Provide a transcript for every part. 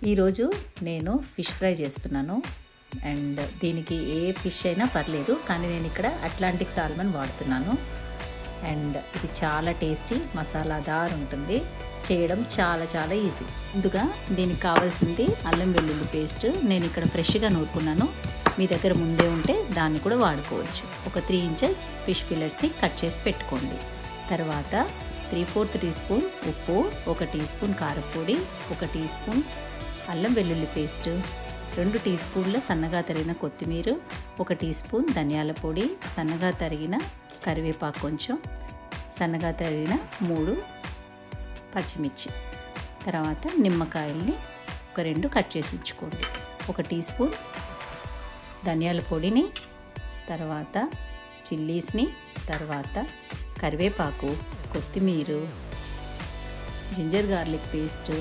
ఈరోజు నేను fish fry చేస్తున్నాను అండ్ దీనికి ఏ ఫిష్ అయినా పర్లేదు కానీ నేను ఇక్కడ అట్లాంటిక్ సాల్మన్ వాడుతున్నాను అండ్ ఇది చాలా టేస్టీ మసాలాదార్ ఉంటుంది చేయడం చాలా చాలా ఈజీ ముందుగా దీనికి కావాల్సింది అల్లం వెల్లుల్లి పేస్ట్ నేను ఇక్కడ ఫ్రెష్గా నూరుకున్నాను మీ దగ్గర ముందే ఉంటే దాన్ని కూడా వాడుకోవచ్చు ఒక త్రీ ఇంచెస్ ఫిష్ ఫిల్లర్స్ని కట్ చేసి పెట్టుకోండి తర్వాత త్రీ ఫోర్త్ టీ స్పూన్ ఉప్పు ఒక టీ స్పూన్ కారపొడి ఒక టీ స్పూన్ అల్లం వెల్లుల్లి పేస్ట్ రెండు టీ స్పూన్ల సన్నగా తరిగిన కొత్తిమీర ఒక టీ స్పూన్ ధనియాల పొడి సన్నగా తరిగిన కరివేపాకు కొంచెం సన్నగా తరిగిన మూడు పచ్చిమిర్చి తర్వాత నిమ్మకాయల్ని ఒక రెండు కట్ చేసి ఉంచుకోండి ఒక టీ స్పూన్ ధనియాల పొడిని తర్వాత చిల్లీస్ని తర్వాత కరివేపాకు కొత్తిమీర జింజర్ గార్లిక్ పేస్ట్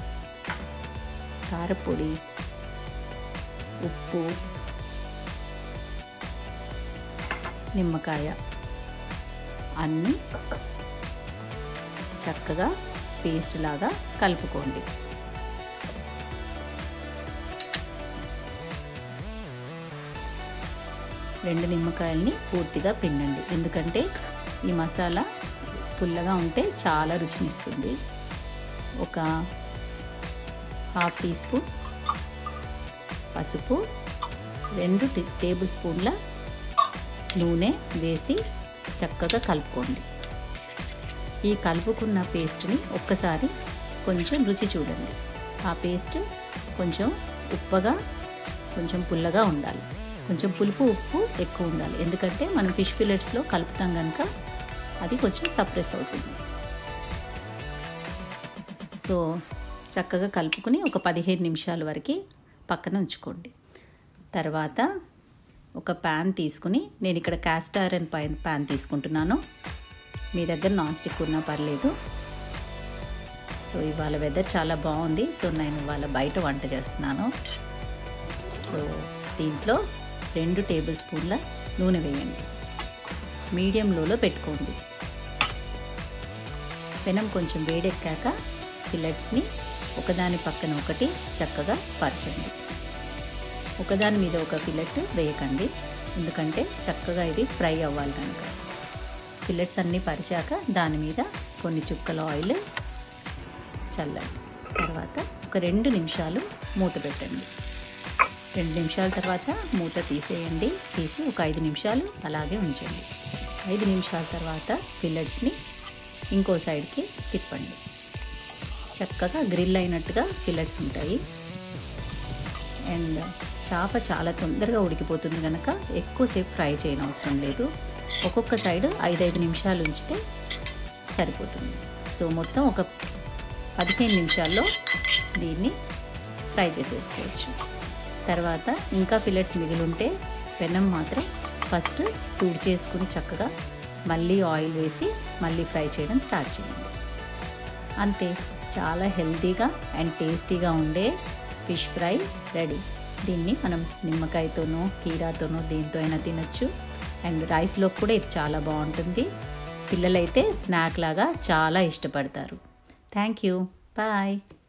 కారపొడి ఉప్పు నిమ్మకాయ అన్నీ చక్కగా పేస్ట్ లాగా కలుపుకోండి రెండు నిమ్మకాయల్ని పూర్తిగా పిండండి ఎందుకంటే ఈ మసాలా పుల్లగా ఉంటే చాలా రుచినిస్తుంది ఒక హాఫ్ టీ స్పూన్ పసుపు రెండు టేబుల్ స్పూన్ల నూనె వేసి చక్కగా కలుపుకోండి ఈ కలుపుకున్న పేస్ట్ని ఒక్కసారి కొంచెం రుచి చూడండి ఆ పేస్ట్ కొంచెం ఉప్పగా కొంచెం పుల్లగా ఉండాలి కొంచెం పులుపు ఉప్పు ఎక్కువ ఉండాలి ఎందుకంటే మనం ఫిష్ ఫిలెట్స్లో కలుపుతాం కనుక అది కొంచెం సప్రెస్ అవుతుంది సో చక్కగా కలుపుకుని ఒక పదిహేను నిమిషాల వరకు పక్కన ఉంచుకోండి తర్వాత ఒక ప్యాన్ తీసుకుని నేను ఇక్కడ క్యాస్ట్ ఐరన్ పైన ప్యాన్ తీసుకుంటున్నాను మీ దగ్గర నాన్ స్టిక్ ఉన్నా పర్లేదు సో ఇవాళ వెదర్ చాలా బాగుంది సో నేను ఇవాళ బయట వంట చేస్తున్నాను సో దీంట్లో రెండు టేబుల్ స్పూన్ల నూనె వేయండి మీడియం లోలో పెట్టుకోండి పెనం కొంచెం వేడెక్కాక ఫిల్లెట్స్ని ఒకదాని పక్కన ఒకటి చక్కగా పరచండి ఒకదాని మీద ఒక ఫిల్లెట్ వేయకండి ఎందుకంటే చక్కగా ఇది ఫ్రై అవ్వాలి కనుక ఫిల్లెట్స్ అన్నీ పరిచాక దాని మీద కొన్ని చుక్కల ఆయిల్ చల్లండి తర్వాత ఒక రెండు నిమిషాలు మూత పెట్టండి రెండు నిమిషాల తర్వాత మూత తీసేయండి తీసి ఒక ఐదు నిమిషాలు అలాగే ఉంచండి ఐదు నిమిషాల తర్వాత ఫిల్లెట్స్ని ఇంకో సైడ్కి తిప్పండి చక్కగా గ్రిల్ అయినట్టుగా ఫిల్లెట్స్ ఉంటాయి అండ్ చేప చాలా తొందరగా ఉడికిపోతుంది కనుక ఎక్కువసేపు ఫ్రై చేయని అవసరం లేదు ఒక్కొక్క సైడ్ ఐదైదు నిమిషాలు ఉంచితే సరిపోతుంది సో మొత్తం ఒక పదిహేను నిమిషాల్లో దీన్ని ఫ్రై చేసేసుకోవచ్చు తర్వాత ఇంకా ఫిల్లెట్స్ మిగిలి ఉంటే పెనం మాత్రం ఫస్ట్ టూడ్ చేసుకుని చక్కగా మళ్ళీ ఆయిల్ వేసి మళ్ళీ ఫ్రై చేయడం స్టార్ట్ చేయండి అంతే చాలా హెల్తీగా అండ్ టేస్టీగా ఉండే ఫిష్ ఫ్రై రెడీ దీన్ని మనం నిమ్మకాయతోనో కీరాతోనో దేంతో అయినా తినచ్చు అండ్ రైస్లో కూడా ఇది చాలా బాగుంటుంది పిల్లలైతే స్నాక్ లాగా చాలా ఇష్టపడతారు థ్యాంక్ యూ బాయ్